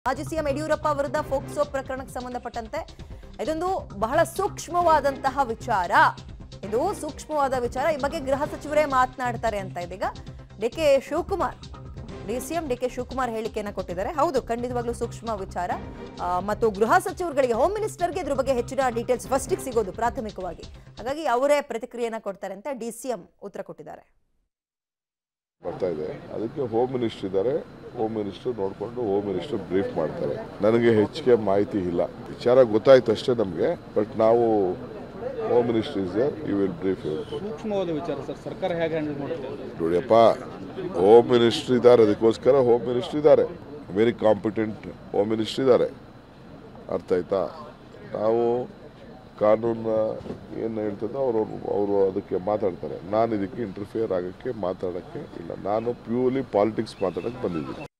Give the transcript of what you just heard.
ಮಾಜಿ ಸಿಎಂ ಯಡಿಯೂರಪ್ಪ ವಿರುದ್ಧ ಫೋಕ್ಸೋ ಪ್ರಕರಣಕ್ಕೆ ಸಂಬಂಧಪಟ್ಟಂತೆ ಇದೊಂದು ಬಹಳ ಸೂಕ್ಷ್ಮವಾದಂತಹ ವಿಚಾರ ಇದು ಸೂಕ್ಷ್ಮವಾದ ವಿಚಾರ ಈ ಬಗ್ಗೆ ಗೃಹ ಸಚಿವರೇ ಮಾತನಾಡ್ತಾರೆ ಅಂತ ಇದೀಗ D K Shivakumar D CM D K Shivakumar ಹೇಳಿಕೆಯನ್ನ ಕೊಟ್ಟಿದ್ದಾರೆ ಹೌದು ಖಂಡಿತವಾಗ್ಲೂ ಸೂಕ್ಷ್ಮ ವಿಚಾರ ಆ, ಮತ್ತು ಗೃಹ ಸಚಿವರುಗಳಿಗೆ ಹೋಮ್ ಮಿನಿಸ್ಟರ್ಗೆ ಇದ್ರ ಬಗ್ಗೆ ಹೆಚ್ಚಿನ ಡೀಟೇಲ್ಸ್ ಫಸ್ಟಿಗೆ ಸಿಗೋದು ಪ್ರಾಥಮಿಕವಾಗಿ ಹಾಗಾಗಿ ಅವರೇ ಪ್ರತಿಕ್ರಿಯೆಯನ್ನ ಕೊಡ್ತಾರೆ ಅಂತ ಡಿ ಸಿಎಂ ಉತ್ತರ ಕೊಟ್ಟಿದ್ದಾರೆ ಬರ್ತಾ ಇದೆ ಅದಕ್ಕೆ ಹೋಮ್ ಮಿನಿಸ್ಟರ್ ಇದ್ದಾರೆ ಹೋಮ್ ಮಿನಿಸ್ಟರ್ ನೋಡಿಕೊಂಡು ಹೋಮ್ ಮಿನಿಸ್ಟರ್ ಬ್ರೀಫ್ ಮಾಡ್ತಾರೆ ನನಗೆ ಹೆಚ್ಚಿಗೆ ಮಾಹಿತಿ ಇಲ್ಲ ವಿಚಾರ ಗೊತ್ತಾಯ್ತು ಅಷ್ಟೇ ನಮಗೆ ಬಟ್ ನಾವು home minister is you will brief you ಸೂಕ್ಷ್ಮವಾದ ವಿಚಾರ ಸರ್ ಸರ್ಕಾರ ಹೇಗೆ ಹ್ಯಾಂಡಲ್ ಮಾಡುತ್ತೆ ನೋಡಿಯಪ್ಪ ಹೋಮ್ ಮಿನಿಸ್ಟರ್ ಇದ್ದಾರೆ ಅದಕ್ಕೋಸ್ಕರ ಹೋಮ್ ಮಿನಿಸ್ಟರ್ ಇದ್ದಾರೆ ವೆರಿ ಕಾಂಪಿಟೆಂಟ್ ಹೋಮ್ ಮಿನಿಸ್ಟರ್ ಇದ್ದಾರೆ ಅರ್ಥ ಆಯ್ತಾ ನಾವು ಕಾನೂನ ಏನು ಹೇಳ್ತದೋ ಅವರು ಅವರು ಅದಕ್ಕೆ ಮಾತಾಡ್ತಾರೆ ನಾನು ಇದಕ್ಕೆ ಇಂಟರ್ಫಿಯರ್ ಆಗೋಕ್ಕೆ ಮಾತಾಡೋಕ್ಕೆ ಇಲ್ಲ ನಾನು ಪ್ಯೂರ್ಲಿ ಪಾಲಿಟಿಕ್ಸ್ ಮಾತಾಡೋಕ್ಕೆ ಬಂದಿದ್ದೀನಿ